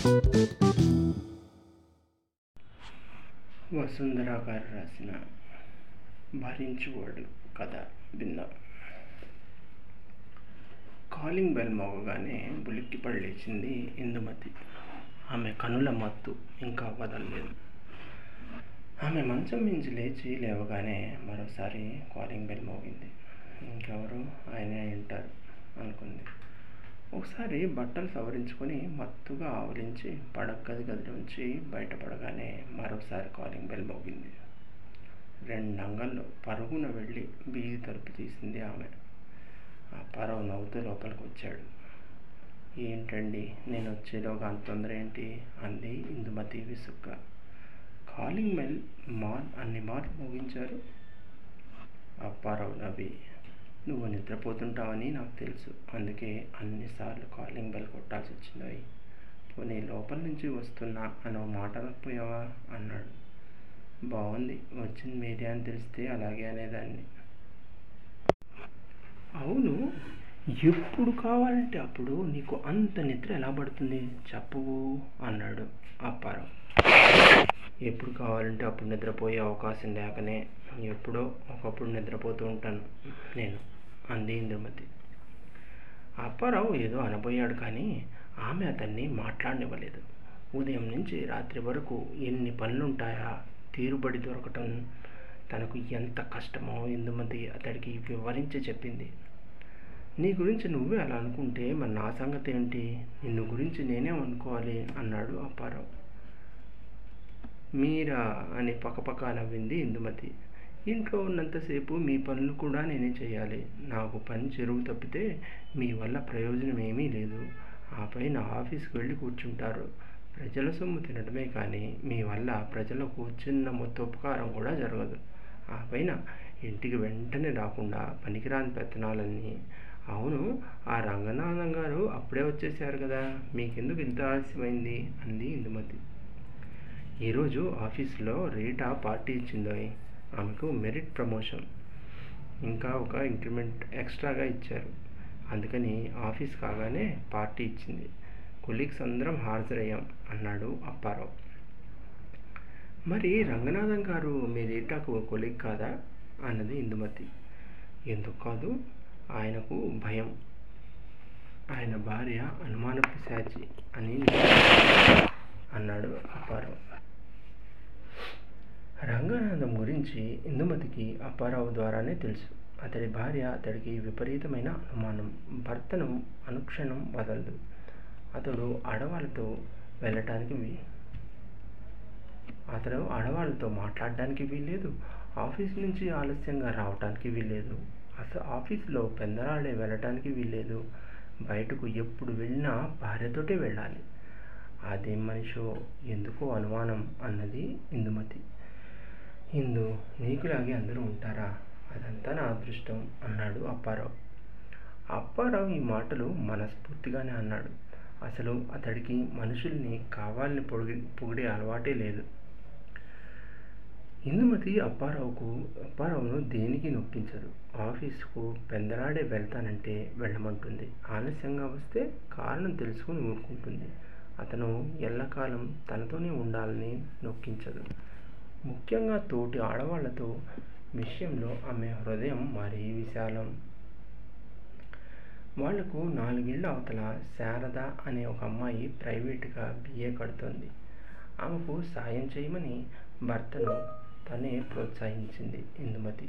వసుంధర గారు రాసిన భరించువాడు కథ విందాం కాలింగ్ బెల్ మోగగానే ఉలిక్కిపడి లేచింది ఇందుమతి ఆమె కనుల మత్తు ఇంకా వదలలేదు ఆమె మంచం మించి లేచి లేవగానే మరోసారి కాలింగ్ బెల్ మోగింది ఇంకెవరు ఆయనే ఉంటారు అనుకుంది ఒకసారి బట్టలు సవరించుకొని మత్తుగా ఆవలించి పడగది గదిలోంచి బయటపడగానే మరోసారి కాలింగ్ బెల్ మోగింది రెండు అంగల్లో పరుగున వెళ్ళి బీది తలుపు తీసింది ఆమె ఆ పరవ నవ్వుతూ లోపలికి వచ్చాడు ఏంటండి నేను వచ్చేలోగా అంత తొందర ఏంటి అంది ఇందుమతి విసుగ్గా కాలింగ్ బెల్ మార్ అన్ని మార్లు మోగించారు అప్పారావు నవ్వి నువ్వు నిద్రపోతుంటావని నాకు తెలుసు అందుకే అన్నిసార్లు కాలింగ్ బెల్ కొట్టాల్సి వచ్చింది పోనీ లోపల నుంచి వస్తున్నా అని ఒక మాట అనకపోయావా అన్నాడు బాగుంది వచ్చింది మీరే అని తెలిస్తే అలాగే అనేదాన్ని అవును ఎప్పుడు కావాలంటే అప్పుడు నీకు అంత నిద్ర ఎలా పడుతుంది చెప్పవు అన్నాడు అప్పారావు ఎప్పుడు కావాలంటే అప్పుడు నిద్రపోయే అవకాశం లేకనే ఎప్పుడో ఒకప్పుడు నిద్రపోతూ ఉంటాను నేను అంది ఇంద్రమతి అప్పారావు ఏదో అనబోయాడు కానీ ఆమె అతన్ని మాట్లాడనివ్వలేదు ఉదయం నుంచి రాత్రి వరకు ఎన్ని పనులుంటాయా తీరుబడి దొరకటం తనకు ఎంత కష్టమో ఇందుమతి అతడికి వివరించి చెప్పింది నీ గురించి నువ్వే అలా అనుకుంటే మరి నా సంగతి ఏంటి నిన్ను గురించి నేనే అనుకోవాలి అన్నాడు అప్పారావు మీరా అని పక్కపక్క నవ్వింది ఇందుమతి ఇంట్లో ఉన్నంతసేపు మీ పనులు కూడా నేనే చేయాలి నాకు పని చెరువు తప్పితే మీ వల్ల ప్రయోజనం ఏమీ లేదు ఆ పైన ఆఫీస్కి వెళ్ళి కూర్చుంటారు ప్రజల సొమ్ము తినడమే కానీ మీ వల్ల ప్రజలకు చిన్న మొత్తం ఉపకారం కూడా జరగదు ఆ పైన ఇంటికి వెంటనే రాకుండా పనికిరాని పెత్తనాలన్నీ అవును ఆ రంగనాథం గారు అప్పుడే వచ్చేసారు కదా మీకెందుకు ఇంత ఆలస్యమైంది అంది ఇందుమతి ఈరోజు ఆఫీస్లో రీటా పార్టీ ఇచ్చిందో ఆమెకు మెరిట్ ప్రమోషన్ ఇంకా ఒక ఇంక్రిమెంట్ ఎక్స్ట్రాగా ఇచ్చారు అందుకని ఆఫీస్ కాగానే పార్టీ ఇచ్చింది కొలీగ్స్ అందరం హాజరయ్యాం అన్నాడు అప్పారావు మరి రంగనాథం గారు మీ రీటాకు కొలీగ్ కాదా అన్నది ఇందుమతి ఎందుకు కాదు ఆయనకు భయం ఆయన భార్య అనుమాన పిశాచి అని అన్నాడు అప్పారావు రంగనాథం గురించి ఇందుమతికి అప్పారావు ద్వారానే తెలుసు అతడి భార్య అతడికి విపరీతమైన అనుమానం భర్తను అనుక్షణం వదలదు అతడు ఆడవాళ్ళతో వెళ్ళటానికి వీ అతడు ఆడవాళ్ళతో మాట్లాడడానికి వీల్లేదు ఆఫీస్ నుంచి ఆలస్యంగా రావడానికి వీల్లేదు అసలు ఆఫీస్లో పెందరాడే వెళ్ళటానికి వీల్లేదు బయటకు ఎప్పుడు వెళ్ళినా భార్యతోటే వెళ్ళాలి అదేం మనిషో ఎందుకో అనుమానం అన్నది ఇందుమతి ఇందు నీకులాగే అందరూ ఉంటారా అదంతా నా అదృష్టం అన్నాడు అప్పారావు అప్పారావు ఈ మాటలు మనస్ఫూర్తిగానే అన్నాడు అసలు అతడికి మనుషుల్ని కావాలని పొడిగి పొగిడే అలవాటే లేదు ఇందుమతి అప్పారావుకు అప్పారావును దేనికి నొప్పించదు ఆఫీసుకు పెందలాడే వెళ్తానంటే వెళ్ళమంటుంది ఆలస్యంగా వస్తే కారణం తెలుసుకుని ఊరుకుంటుంది అతను ఎల్లకాలం తనతోనే ఉండాలని నొక్కించదు ముఖ్యంగా తోటి ఆడవాళ్లతో విషయంలో ఆమె హృదయం మరీ విశాలం వాళ్లకు నాలుగేళ్ల అవతల శారద అనే ఒక అమ్మాయి ప్రైవేటుగా బిఏ కడుతోంది ఆమెకు సాయం చేయమని భర్తను తనే ప్రోత్సహించింది ఇందుమతి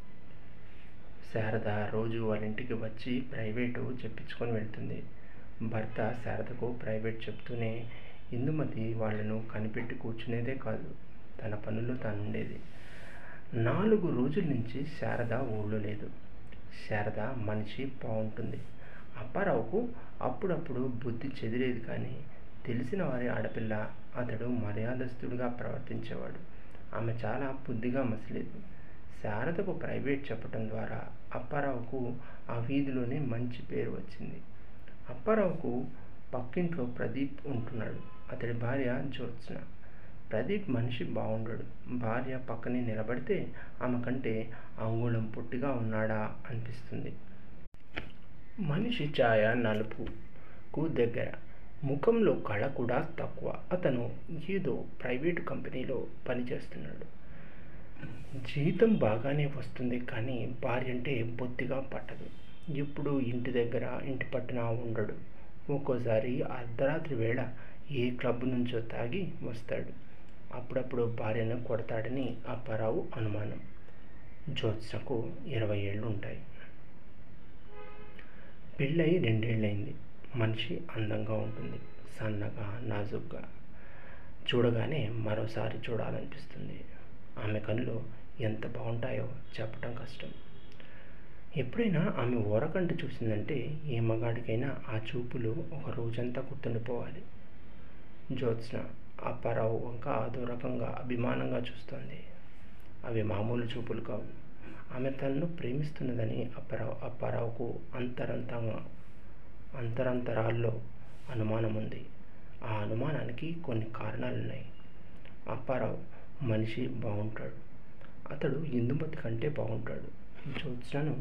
శారద రోజు వాళ్ళ ఇంటికి వచ్చి ప్రైవేటు చెప్పించుకొని వెళ్తుంది భర్త శారదకు ప్రైవేట్ చెప్తూనే ఇందుమతి వాళ్లను కనిపెట్టి కూర్చునేదే కాదు తన పనుల్లో తాను ఉండేది నాలుగు రోజుల నుంచి శారద ఊళ్ళో లేదు శారద మనిషి బాగుంటుంది అప్పారావుకు అప్పుడప్పుడు బుద్ధి చెదిరేది కానీ తెలిసిన వారి ఆడపిల్ల అతడు మర్యాదస్తుడిగా ప్రవర్తించేవాడు ఆమె చాలా బుద్ధిగా మసిలేదు శారదకు ప్రైవేట్ చెప్పటం ద్వారా అప్పారావుకు ఆ వీధిలోనే మంచి పేరు వచ్చింది అప్పారావుకు పక్కింట్లో ప్రదీప్ ఉంటున్నాడు అతడి భార్య జ్యోత్స్న ప్రదీప్ మనిషి బాగుండడు భార్య పక్కనే నిలబడితే ఆమె కంటే అంగుళం పొట్టిగా ఉన్నాడా అనిపిస్తుంది మనిషి ఛాయ నలుపుకు దగ్గర ముఖంలో కళ కూడా తక్కువ అతను ఏదో ప్రైవేటు కంపెనీలో పనిచేస్తున్నాడు జీతం బాగానే వస్తుంది కానీ భార్య అంటే బొత్తిగా పట్టదు ఎప్పుడు ఇంటి దగ్గర ఇంటి పట్టున ఉండడు ఒక్కోసారి అర్ధరాత్రి వేళ ఏ క్లబ్ నుంచో తాగి వస్తాడు అప్పుడప్పుడు భార్యను కొడతాడని అప్పారావు అనుమానం జ్యోత్స్నకు ఇరవై ఏళ్ళు ఉంటాయి పెళ్ళై రెండేళ్ళైంది మనిషి అందంగా ఉంటుంది సన్నగా నాజుగ్గా చూడగానే మరోసారి చూడాలనిపిస్తుంది ఆమె కళ్ళు ఎంత బాగుంటాయో చెప్పటం కష్టం ఎప్పుడైనా ఆమె ఓరకంట చూసిందంటే ఏ మగాడికైనా ఆ చూపులు ఒక రోజంతా గుర్తుండిపోవాలి జ్యోత్స్న అప్పారావు వంక అదో రకంగా అభిమానంగా చూస్తోంది అవి మామూలు చూపులు కావు ఆమె తనను ప్రేమిస్తున్నదని అప్పారావు అప్పారావుకు అంతరంతంగా అంతరంతరాల్లో అనుమానం ఉంది ఆ అనుమానానికి కొన్ని కారణాలున్నాయి అప్పారావు మనిషి బాగుంటాడు అతడు ఇందుమతి కంటే బాగుంటాడు జ్యోత్స్నను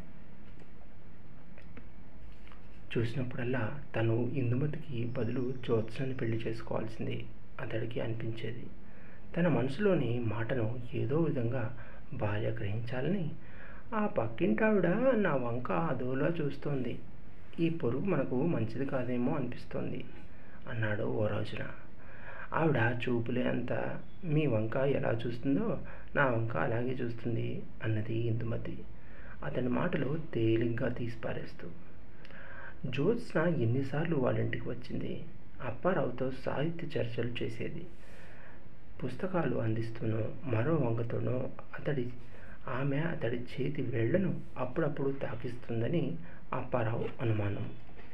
చూసినప్పుడల్లా తను ఇందుమతికి బదులు జ్యోత్స్నని పెళ్లి చేసుకోవాల్సింది అతడికి అనిపించేది తన మనసులోని మాటను ఏదో విధంగా భార్య గ్రహించాలని ఆ పక్కింటావిడ నా వంక అదోలా చూస్తోంది ఈ పొరుగు మనకు మంచిది కాదేమో అనిపిస్తోంది అన్నాడు ఓ రోజున ఆవిడ చూపులే అంత మీ వంక ఎలా చూస్తుందో నా వంక అలాగే చూస్తుంది అన్నది ఇందుమతి అతని మాటలు తేలిగ్గా తీసిపారేస్తూ జ్యోత్స్న ఎన్నిసార్లు వాళ్ళ ఇంటికి వచ్చింది అప్పారావుతో సాహిత్య చర్చలు చేసేది పుస్తకాలు అందిస్తూనో మరో వంకతోనో అతడి ఆమె అతడి చేతి వేళ్లను అప్పుడప్పుడు తాకిస్తుందని అప్పారావు అనుమానం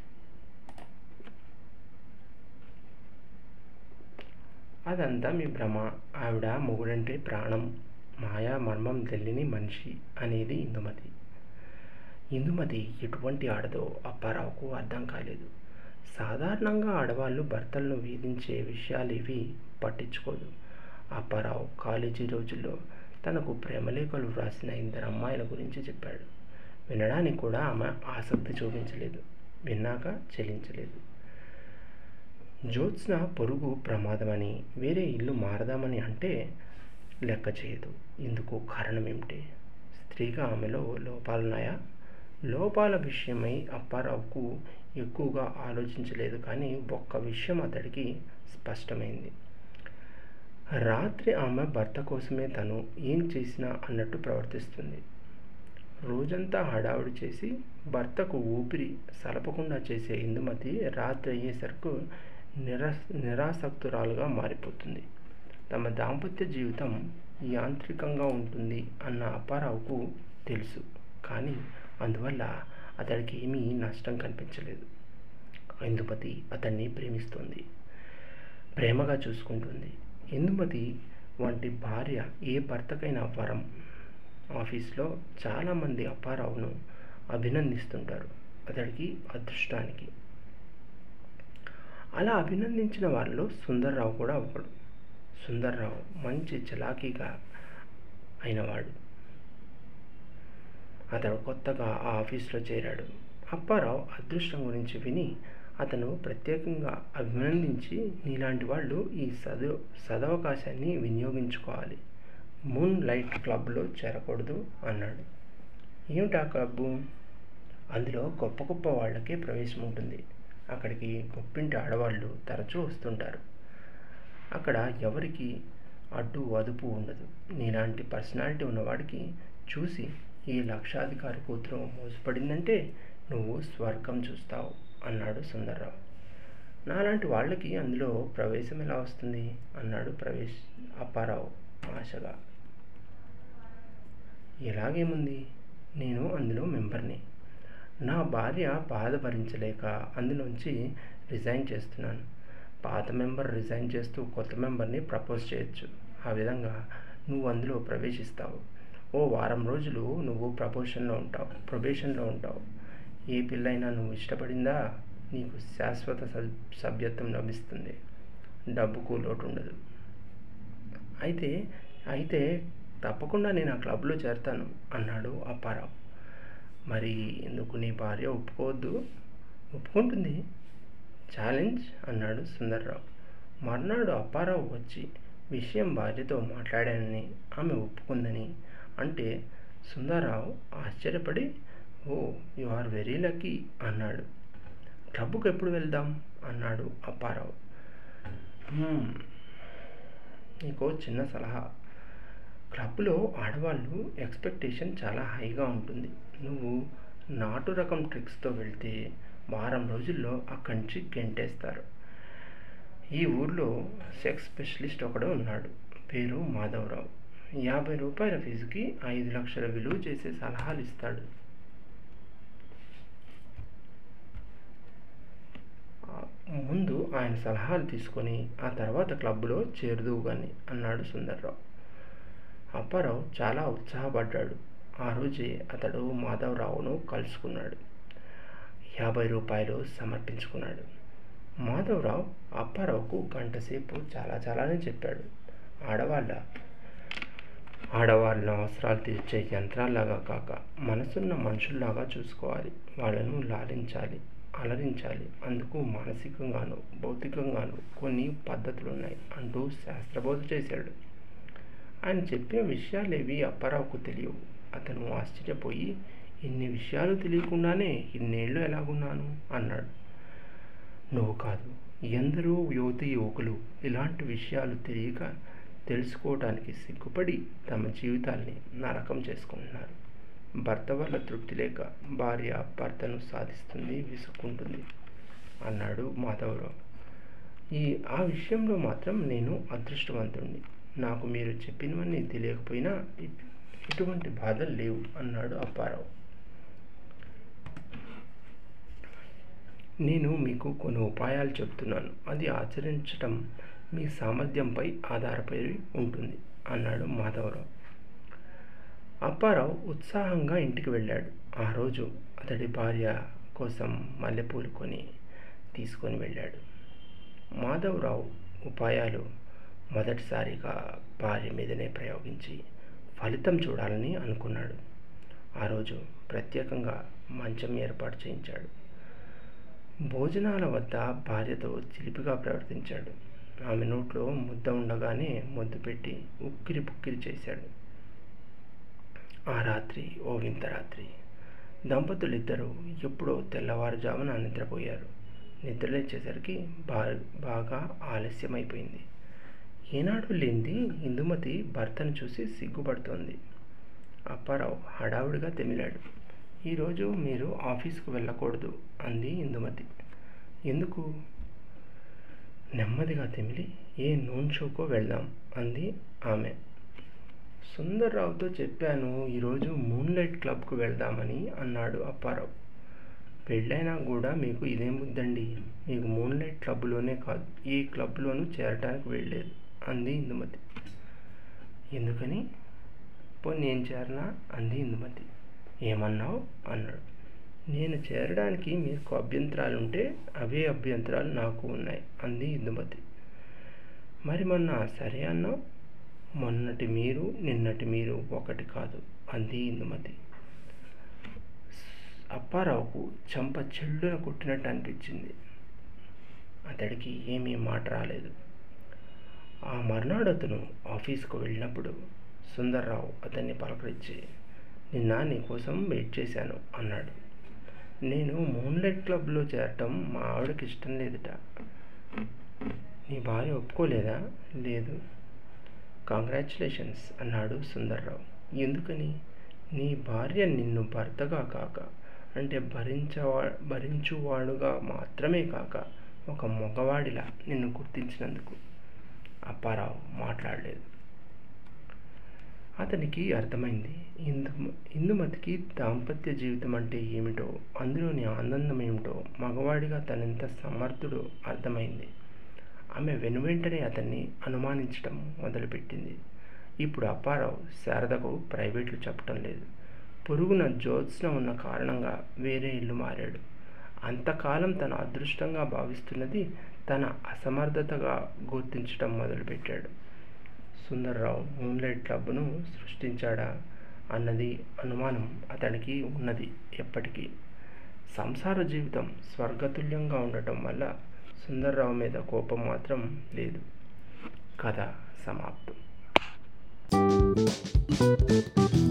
అదంతా మీ భ్రమ ఆవిడ మొగుడంటే ప్రాణం మాయా మర్మం తెలియని మనిషి అనేది ఇందుమతి ఇందుమతి ఎటువంటి ఆడదో అప్పారావుకు అర్థం కాలేదు సాధారణంగా ఆడవాళ్ళు భర్తలను వేధించే విషయాలు ఇవి పట్టించుకోదు అప్పారావు కాలేజీ రోజుల్లో తనకు ప్రేమలేఖలు వ్రాసిన ఇద్దరు అమ్మాయిల గురించి చెప్పాడు వినడానికి కూడా ఆమె ఆసక్తి చూపించలేదు విన్నాక చెల్లించలేదు జ్యోత్స్న పొరుగు ప్రమాదమని వేరే ఇల్లు మారదామని అంటే లెక్క చేయదు ఇందుకు కారణం ఏమిటి స్త్రీగా ఆమెలో లోపాలున్నాయా లోపాల విషయమై అప్పారావుకు ఎక్కువగా ఆలోచించలేదు కానీ ఒక్క విషయం అతడికి స్పష్టమైంది రాత్రి ఆమె భర్త కోసమే తను ఏం చేసినా అన్నట్టు ప్రవర్తిస్తుంది రోజంతా హడావుడి చేసి భర్తకు ఊపిరి సలపకుండా చేసే ఇందుమతి రాత్రి అయ్యేసరికి నిరా నిరాసక్తురాలుగా మారిపోతుంది తమ దాంపత్య జీవితం యాంత్రికంగా ఉంటుంది అన్న అప్పారావుకు తెలుసు కానీ అందువల్ల అతడికి ఏమీ నష్టం కనిపించలేదు ఇందుమతి అతన్ని ప్రేమిస్తుంది ప్రేమగా చూసుకుంటుంది ఇందుమతి వంటి భార్య ఏ భర్తకైనా వరం ఆఫీస్లో చాలామంది అప్పారావును అభినందిస్తుంటారు అతడికి అదృష్టానికి అలా అభినందించిన వారిలో సుందర్రావు కూడా ఒకడు సుందర్రావు మంచి చలాకీగా అయినవాడు అతడు కొత్తగా ఆ ఆఫీస్లో చేరాడు అప్పారావు అదృష్టం గురించి విని అతను ప్రత్యేకంగా అభినందించి నీలాంటి వాళ్ళు ఈ సదు సదవకాశాన్ని వినియోగించుకోవాలి మూన్ లైట్ క్లబ్లో చేరకూడదు అన్నాడు ఏమిటా క్లబ్బు అందులో గొప్ప గొప్ప వాళ్ళకే ప్రవేశం ఉంటుంది అక్కడికి గొప్పింటి ఆడవాళ్ళు తరచూ వస్తుంటారు అక్కడ ఎవరికి అడ్డు అదుపు ఉండదు నీలాంటి పర్సనాలిటీ ఉన్నవాడికి చూసి ఈ లక్షాధికారి కూతురు మోసపడిందంటే నువ్వు స్వర్గం చూస్తావు అన్నాడు సుందర్రావు నాలాంటి వాళ్ళకి అందులో ప్రవేశం ఎలా వస్తుంది అన్నాడు ప్రవేశ్ అప్పారావు ఆశగా ఎలాగేముంది నేను అందులో మెంబర్ని నా భార్య బాధ భరించలేక అందులోంచి రిజైన్ చేస్తున్నాను పాత మెంబర్ రిజైన్ చేస్తూ కొత్త మెంబర్ని ప్రపోజ్ చేయొచ్చు ఆ విధంగా నువ్వు అందులో ప్రవేశిస్తావు ఓ వారం రోజులు నువ్వు ప్రపోషన్లో ఉంటావు ప్రొబేషన్లో ఉంటావు ఏ పిల్లైనా నువ్వు ఇష్టపడిందా నీకు శాశ్వత సభ్యత్వం లభిస్తుంది డబ్బుకు లోటు ఉండదు అయితే అయితే తప్పకుండా నేను ఆ క్లబ్లో చేరతాను అన్నాడు అప్పారావు మరి ఎందుకు నీ భార్య ఒప్పుకోవద్దు ఒప్పుకుంటుంది ఛాలెంజ్ అన్నాడు సుందర్రావు మర్నాడు అప్పారావు వచ్చి విషయం భార్యతో మాట్లాడానని ఆమె ఒప్పుకుందని అంటే సుందర్రావు ఆశ్చర్యపడి oh you are very lucky అన్నాడు క్లబ్కు ఎప్పుడు వెళ్దాం అన్నాడు అప్పారావు "హ్మ్, నీకో చిన్న సలహా క్లబ్లో ఆడవాళ్ళు ఎక్స్పెక్టేషన్ చాలా హైగా ఉంటుంది నువ్వు నాటు రకం ట్రిక్స్తో వెళ్తే వారం రోజుల్లో అక్కడి నుంచి గెంటేస్తారు ఈ ఊర్లో సెక్స్ స్పెషలిస్ట్ ఒకడు ఉన్నాడు పేరు మాధవరావు యాభై రూపాయల ఫీజుకి ఐదు లక్షల విలువ చేసే సలహాలు ఇస్తాడు ఆ, ముందు ఆయన సలహాలు తీసుకొని ఆ తర్వాత క్లబ్లో చేరుదువు కానీ అన్నాడు సుందర్రావు అప్పారావు చాలా ఉత్సాహపడ్డాడు ఆ రోజే అతడు మాధవరావును కలుసుకున్నాడు యాభై రూపాయలు సమర్పించుకున్నాడు మాధవరావు అప్పారావుకు గంట సేపు చాలా చాలానే చెప్పాడు ఆడవాళ్ళ ఆడవాళ్ళ అవసరాలు తీర్చే యంత్రాల్లాగా కాక మనసున్న మనుషుల్లాగా చూసుకోవాలి వాళ్ళను లాలించాలి అలరించాలి అందుకు మానసికంగాను భౌతికంగాను కొన్ని పద్ధతులు ఉన్నాయి అంటూ శాస్త్రబోధ చేశాడు ఆయన చెప్పిన విషయాలేవి అప్పారావుకు తెలియవు అతను ఆశ్చర్యపోయి ఇన్ని విషయాలు తెలియకుండానే ఇన్నేళ్ళు ఎలాగున్నాను అన్నాడు నువ్వు కాదు ఎందరో యువతి యువకులు ఇలాంటి విషయాలు తెలియక తెలుసుకోవడానికి సిగ్గుపడి తమ జీవితాల్ని నరకం చేసుకుంటున్నారు భర్త వల్ల తృప్తి లేక భార్య భర్తను సాధిస్తుంది విసుక్కుంటుంది అన్నాడు మాధవరావు ఈ ఆ విషయంలో మాత్రం నేను అదృష్టవంతుణ్ణి నాకు మీరు చెప్పినవన్నీ తెలియకపోయినా ఇ- ఎటువంటి బాధలు లేవు అన్నాడు అప్పారావు నేను మీకు కొన్ని ఉపాయాలు చెప్తున్నాను అది ఆచరించటం మీ సామర్థ్యంపై ఆధారపడి ఉంటుంది అన్నాడు మాధవరావు అప్పారావు ఉత్సాహంగా ఇంటికి వెళ్ళాడు ఆ రోజు అతడి భార్య కోసం మల్లెపూలు కొని తీసుకొని వెళ్ళాడు మాధవరావు ఉపాయాలు మొదటిసారిగా భార్య మీదనే ప్రయోగించి ఫలితం చూడాలని అనుకున్నాడు ఆ రోజు ప్రత్యేకంగా మంచం ఏర్పాటు చేయించాడు భోజనాల వద్ద భార్యతో చిలిపిగా ప్రవర్తించాడు ఆమె నోట్లో ముద్ద ఉండగానే ముద్దు పెట్టి ఉక్కిరి పుక్కిరి చేశాడు ఆ రాత్రి ఓ వింత రాత్రి దంపతులిద్దరూ ఎప్పుడో తెల్లవారుజామున నిద్రపోయారు నిద్రలేచేసరికి బా బాగా ఆలస్యమైపోయింది ఏనాడు లేనిది ఇందుమతి భర్తను చూసి సిగ్గుపడుతోంది అప్పారావు హడావుడిగా తెమిలాడు ఈరోజు మీరు ఆఫీస్కు వెళ్ళకూడదు అంది ఇందుమతి ఎందుకు నెమ్మదిగా తెమిలి ఏ నూన్ షోకో వెళ్దాం అంది ఆమె సుందర్రావుతో చెప్పాను ఈరోజు మూన్ లైట్ క్లబ్కు వెళ్దామని అన్నాడు అప్పారావు పెళ్ళైనా కూడా మీకు ఇదేం బుద్దండి మీకు మూన్ లైట్ క్లబ్లోనే కాదు ఏ క్లబ్లోనూ చేరటానికి వెళ్ళలేదు అంది ఇందుమతి ఎందుకని పో నేను చేరనా అంది ఇందుమతి ఏమన్నావు అన్నాడు నేను చేరడానికి మీకు అభ్యంతరాలు ఉంటే అవే అభ్యంతరాలు నాకు ఉన్నాయి అంది ఇందుమతి మరి మొన్న సరే అన్నావు మొన్నటి మీరు నిన్నటి మీరు ఒకటి కాదు అంది ఇందుమతి అప్పారావుకు చెంప చెల్లున కొట్టినట్టు అనిపించింది అతడికి ఏమీ మాట రాలేదు ఆ మర్నాడు అతను ఆఫీస్కు వెళ్ళినప్పుడు సుందర్రావు అతన్ని పలకరించి నిన్న నీకోసం వెయిట్ చేశాను అన్నాడు నేను మూన్లైట్ క్లబ్లో చేరటం మా ఆవిడకి ఇష్టం లేదుట నీ భార్య ఒప్పుకోలేదా లేదు కంగ్రాచులేషన్స్ అన్నాడు సుందర్రావు ఎందుకని నీ భార్య నిన్ను భర్తగా కాక అంటే భరించవా భరించువాడుగా మాత్రమే కాక ఒక మగవాడిలా నిన్ను గుర్తించినందుకు అప్పారావు మాట్లాడలేదు అతనికి అర్థమైంది ఇందు ఇందుమతికి దాంపత్య జీవితం అంటే ఏమిటో అందులోని ఆనందం ఏమిటో మగవాడిగా తనెంత సమర్థుడో అర్థమైంది ఆమె వెనువెంటనే అతన్ని అనుమానించటం మొదలుపెట్టింది ఇప్పుడు అప్పారావు శారదకు ప్రైవేట్లు చెప్పటం లేదు పొరుగున జ్యోత్స్న ఉన్న కారణంగా వేరే ఇల్లు మారాడు అంతకాలం తన అదృష్టంగా భావిస్తున్నది తన అసమర్థతగా గుర్తించటం మొదలుపెట్టాడు సుందర్రావు మూన్లైట్ క్లబ్ను సృష్టించాడా అన్నది అనుమానం అతనికి ఉన్నది ఎప్పటికీ సంసార జీవితం స్వర్గతుల్యంగా ఉండటం వల్ల సుందర్రావు మీద కోపం మాత్రం లేదు కథ సమాప్తం